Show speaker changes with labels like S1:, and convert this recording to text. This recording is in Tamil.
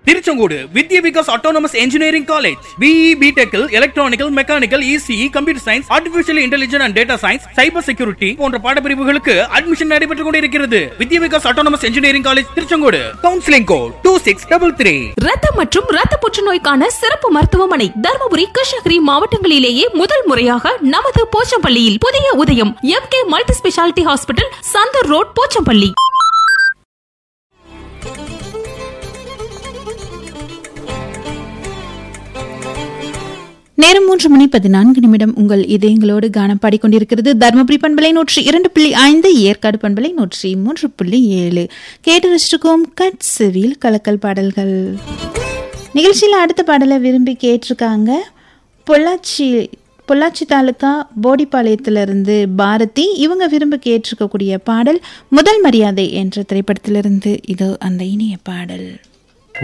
S1: Tiruchengode Vidya Vikas autonomous engineering college BE பிடெக்கில் electrical mechanical ECE computer science artificial intelligence and data science cyber security போன்ற பாடப்பிரிவுகளுக்கு அட்மிஷன் நடைபெற்றுக் கொண்டிருக்கிறது Vidya Vikas autonomous engineering college Tiruchengode counselling code two six double three
S2: ரத்தம் மற்றும் ரத்த புற்றுநோய்க்கான சிறப்பு மருத்துவமனை தருமபுரி கிருஷ்ணகிரி மாவட்டங்களிலேயே முதல் முறையாக நமது போச்சம்பள்ளியில் புதிய உதயம் M K multi speciality hospital Santhur road Pochampalli
S3: நேரம் மூன்று மணி பதினான்கு நிமிடம் உங்கள் இதயங்களோடு கானம் பாடிக்கொண்டிருக்கிறது தர்மபுரி பண்பலை நூற்றி இரண்டு புள்ளி ஐந்து ஏற்காடு பண்பலை நூற்றி மூன்று புள்ளி ஏழு கேட்டு ரசிச்சிருக்கோம் கட் செவியில் கலக்கல் பாடல்கள் நிகழ்ச்சியில் அடுத்த பாடலை விரும்பி கேட்டிருக்காங்க பொள்ளாச்சி பொள்ளாச்சி தாலுக்கா போடிப்பாளையத்திலிருந்து பாரதி இவங்க விரும்பி கேட்டிருக்கக்கூடிய பாடல் முதல் மரியாதை என்ற திரைப்படத்திலிருந்து இதோ அந்த இனிய பாடல்